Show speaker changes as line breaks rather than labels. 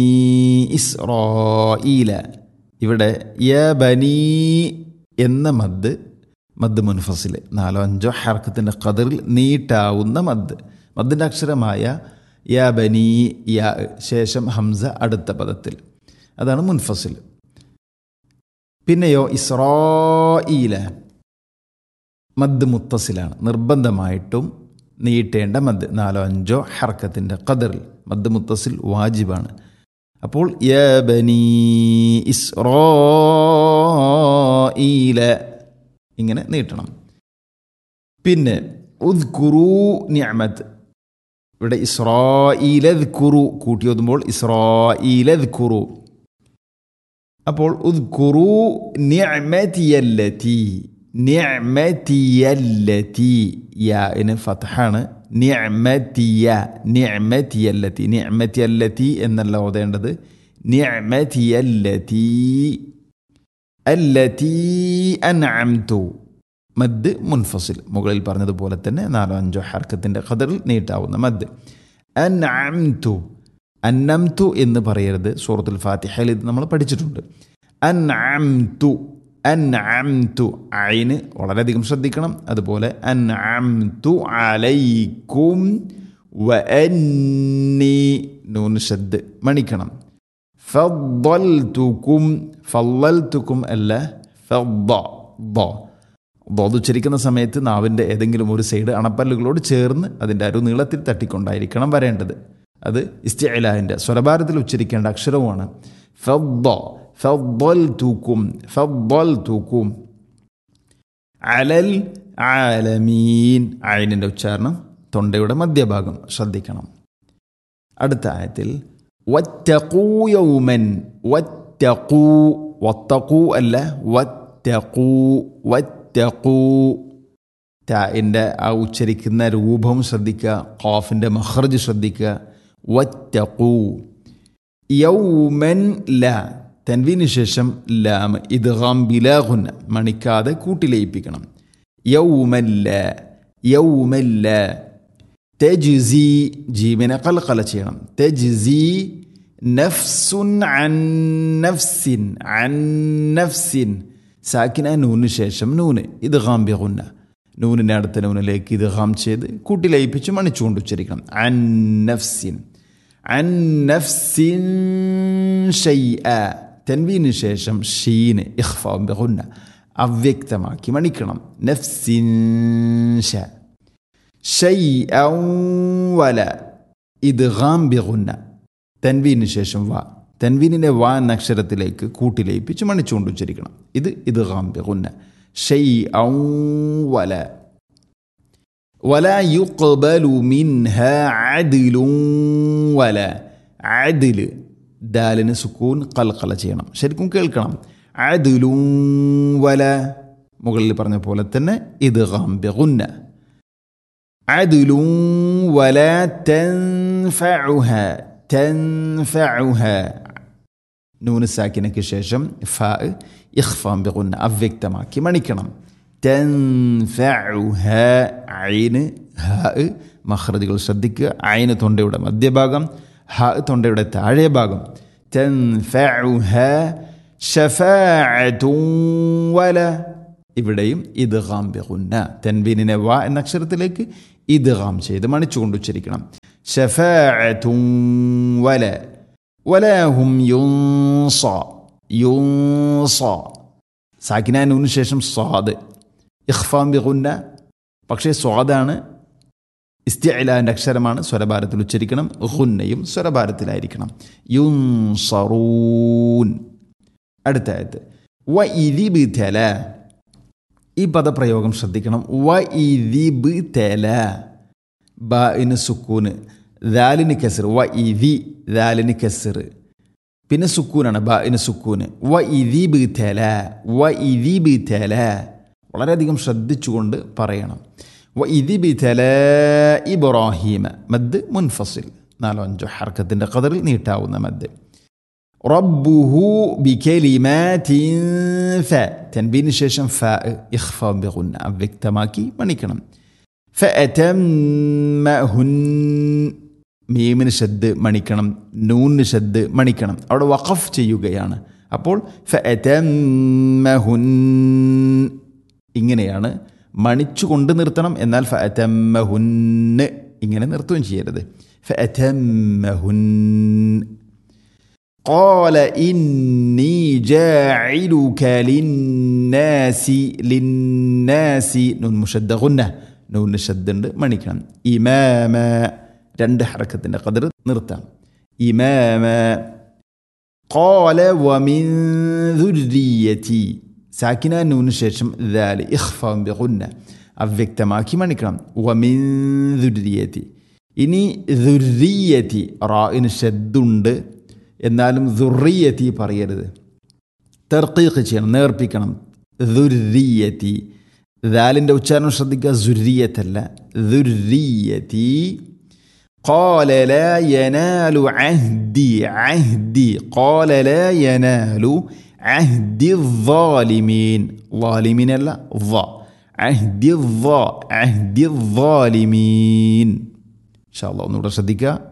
ഇസ്രോയില ഇവിടെ യ ബനീ എന്ന മദ് മദ് മുൻഫസിൽ നാലോ അഞ്ചോ ഹർക്കത്തിൻ്റെ കതിറിൽ നീട്ടാവുന്ന മദ് മദ്ദിൻ്റെ അക്ഷരമായ യ ബനീ യ ശേഷം ഹംസ അടുത്ത പദത്തിൽ അതാണ് മുൻഫസിൽ പിന്നെയോ ഇസ്രോയില മദ് മുത്തസിലാണ് നിർബന്ധമായിട്ടും നീട്ടേണ്ട മദ് നാലോ അഞ്ചോ ഹർക്കത്തിൻ്റെ കതിറിൽ മദ് മുത്തസിൽ വാജിബാണ് അപ്പോൾ യ ബനീ ഇസ്രോയില ഇങ്ങനെ നീട്ടണം പിന്നെ ഉദ്കുറു നിഅമത്ത് ഇവിടെ ഇസ്രോയിലത് കുറു കൂട്ടി ഓതുമ്പോൾ ഇസ്രോയിലത് കുറു അപ്പോൾ ഉദ്കുറു നിഅമതിയല്ലതി നിഅമതിയല്ലതി യാന് ഫത്ഹാണ് നിഅമതിയ നിഅമതിയല്ലതി നിഅമതിയല്ലതി എന്നല്ല ഓതേണ്ടത് നിഅമതിയല്ലതി അല്ലതി അൻഅംതു മദ് മുൻഫസിൽ മുകളിൽ പറഞ്ഞതുപോലെ തന്നെ നാലോ അഞ്ചോ ഹർക്കത്തിൻ്റെ ഖദറിൽ നീട്ടാവുന്ന മദ് അൻഅംതു അന്നംതു എന്ന് പറയരുത് സൂറത്തുൽ ഫാത്തിഹയിൽ ഇത് നമ്മൾ പഠിച്ചിട്ടുണ്ട് അൻഅംതു അൻഅംതു ഐന് വളരെയധികം ശ്രദ്ധിക്കണം അതുപോലെ അൻഅംതു അലൈക്കും വ അന്നി നൂൻ ഷദ് മണിക്കണം ഫദ്ദൽതുക്കും ഫല്ലൽതുക്കും അല്ല ഫദ്ദ ദ ബോധ ഉച്ചരിക്കുന്ന സമയത്ത് നാവിൻ്റെ ഏതെങ്കിലും ഒരു സൈഡ് അണപ്പല്ലുകളോട് ചേർന്ന് അതിൻ്റെ അരു നീളത്തിൽ തട്ടിക്കൊണ്ടായിരിക്കണം വരേണ്ടത് അത് ഇസ്തിഅലാഹിൻ്റെ സ്വരഭാരത്തിൽ ഉച്ചരിക്കേണ്ട അക്ഷരവുമാണ് ഫദ്ദ ഫദ്ദൽ തൂക്കും ഫദ്ദൽ തൂക്കും അലൽ ആലമീൻ അയിനിൻ്റെ ഉച്ചാരണം തൊണ്ടയുടെ മധ്യഭാഗം ശ്രദ്ധിക്കണം അടുത്ത ആയത്തിൽ വറ്റക്കൂ യൗമൻ വറ്റക്കൂ വത്തക്കൂ അല്ല വറ്റക്കൂ വറ്റക്കൂ ടാഇൻ്റെ ആ ഉച്ചരിക്കുന്ന രൂപം ശ്രദ്ധിക്കുക ഖാഫിൻ്റെ മഹർജ് ശ്രദ്ധിക്കുക വറ്റക്കൂ യൗമൻ ല തൻവീന് ശേഷം ലാം ഇദ്ഗാം ബിലാഹുന്ന മണിക്കാതെ കൂട്ടിലയിപ്പിക്കണം യൗമല്ല യൗമല്ല തെജ്സി ജീവനെ കൽക്കല ചെയ്യണം തെജ്സി നഫ്സുൻ അൻ നഫ്സിൻ അൻ നഫ്സിൻ സാക്കിന നൂന് ശേഷം നൂന് ഇത് ഗാംബിഗുന്ന നൂനിൻ്റെ അടുത്ത നൂനിലേക്ക് ഇത് ഗാം ചെയ്ത് കൂട്ടിലയിപ്പിച്ച് മണിച്ചുകൊണ്ട് ഉച്ചരിക്കണം അൻ നഫ്സിൻ അൻ നഫ്സിൻ ഷൈഅ തൻവീന് ശേഷം ഷീന് ഇഖ്ഫാബിഗുന്ന അവ്യക്തമാക്കി മണിക്കണം നഫ്സിൻ ഷ ഷൈഅ വല ഇത് ഗാംബിഗുന്ന തൻവീന് ശേഷം വ തൻവീനിനെ വ എന്ന അക്ഷരത്തിലേക്ക് കൂട്ടിലയിപ്പിച്ച് മണിച്ചുകൊണ്ട് ഉച്ചരിക്കണം ഇത് ഇത് ഗാംബിഗുന്ന ഷൈഅ വല ولا يقبل منها عدل ولا عدل ദാലിന് സുക്കൂൻ കൽക്കല ചെയ്യണം ശരിക്കും കേൾക്കണം അദിലും വല മുകളിൽ പറഞ്ഞ പോലെ തന്നെ ഇത് ഗാംബിഗുന്ന عدل ولا تنفعها تنفعها നൂന് സാക്കിനയ്ക്ക് ശേഷം ഫ ഇഖ്ഫാം ബിഗുന്ന അവ്യക്തമാക്കി മണിക്കണം തൻഫഉഹ ഐന് ഹ മഹ്റജുകൾ ശ്രദ്ധിക്കുക ഐന് തൊണ്ടയുടെ മധ്യഭാഗം ഹ തൊണ്ടയുടെ താഴെ ഭാഗം തൻഫഉഹ ഷഫാഅത്തുൻ വല ഇവിടെയും ഇദ്ഗാം ബിഗുന്ന തൻവീനിനെ വ എന്ന അക്ഷരത്തിലേക്ക് ഇദ്ഗാം ചെയ്ത് മണിച്ചുകൊണ്ട് ഉച്ചരിക്കണം ഷഫാഅത്തുൻ വല വലാഹും യുൻസ യുൻസ സാക്കിനാനൂന് ശേഷം സ്വാദ് ഇഖ്ഫാം ബിഗുന്ന പക്ഷേ സ്വാദാണ് ഇസ്തിഅലാൻ്റെ അക്ഷരമാണ് സ്വരഭാരത്തിൽ ഉച്ചരിക്കണം ഹുന്നയും സ്വരഭാരത്തിലായിരിക്കണം യുൻസറൂൻ അടുത്ത ആയത്ത് വ ഇരിബ് തല ഈ പദപ്രയോഗം ശ്രദ്ധിക്കണം വ ഇരിബ് തല ബ ഇന് സുക്കൂന് ദാലിന് കസർ വ ഇതി ദാലിന് കസർ പിന്നെ സുക്കൂനാണ് ബ ഇന് സുക്കൂന് വ ഇരിബ് തല വ ഇരിബ് തല വളരെയധികം ശ്രദ്ധിച്ചുകൊണ്ട് പറയണം വ ഇരിബ് തല ഇബ്രാഹിമ മദ് മുൻഫസിൽ നാലോ അഞ്ചോ ഹർക്കത്തിൻ്റെ കതറിൽ നീട്ടാവുന്ന മദ് റബ്ബുഹു ബികലിമാതിൻ ഫ തൻബീന് ശേഷം ഫ ഇഖ്ഫ ബിഗുന്ന അവ്യക്തമാക്കി മണിക്കണം ഫഅതമ്മഹുൻ മീമിന് ഷദ് മണിക്കണം നൂന് ഷദ് മണിക്കണം അവിടെ വഖഫ് ചെയ്യുകയാണ് അപ്പോൾ ഫഅതമ്മഹുൻ ഇങ്ങനെയാണ് മണിച്ചു കൊണ്ട് നിർത്തണം എന്നാൽ ഫഅതമ്മഹുന്ന് ഇങ്ങനെ നിർത്തുകയും ചെയ്യരുത് ഫഅതമ്മഹുൻ قال إني جاعلك للناس للناس نون مشد غنة نون شد മണിക്കണം ഇമാമ രണ്ട് ഹറക്കത്തിൻ്റെ കതിർ നിർത്താം ഇമാമ قال ومن ذريتي സാക്കിന നൂന് ശേഷം ദാല് ഇഖ്ഫാം ബിഗുന്ന അവ്യക്തമാക്കി മണിക്കണം വമിൻ ദുര്യത്തി ഇനി ദുര്യത്തി റായിന് ഷദ്ദുണ്ട് എന്നാലും ദുറിയത്തി പറയരുത് തെർക്കീഖ് ചെയ്യണം നേർപ്പിക്കണം ദുര്യത്തി ദാലിൻ്റെ ഉച്ചാരണം ശ്രദ്ധിക്കുക സുര്യത്തല്ല ദുര്യത്തി قال لا ينال عهدي عهدي قال لا ينال عهد الظالمين ظالمين لا ظا عهد الظا عهد الظالمين إن شاء الله نور صديقة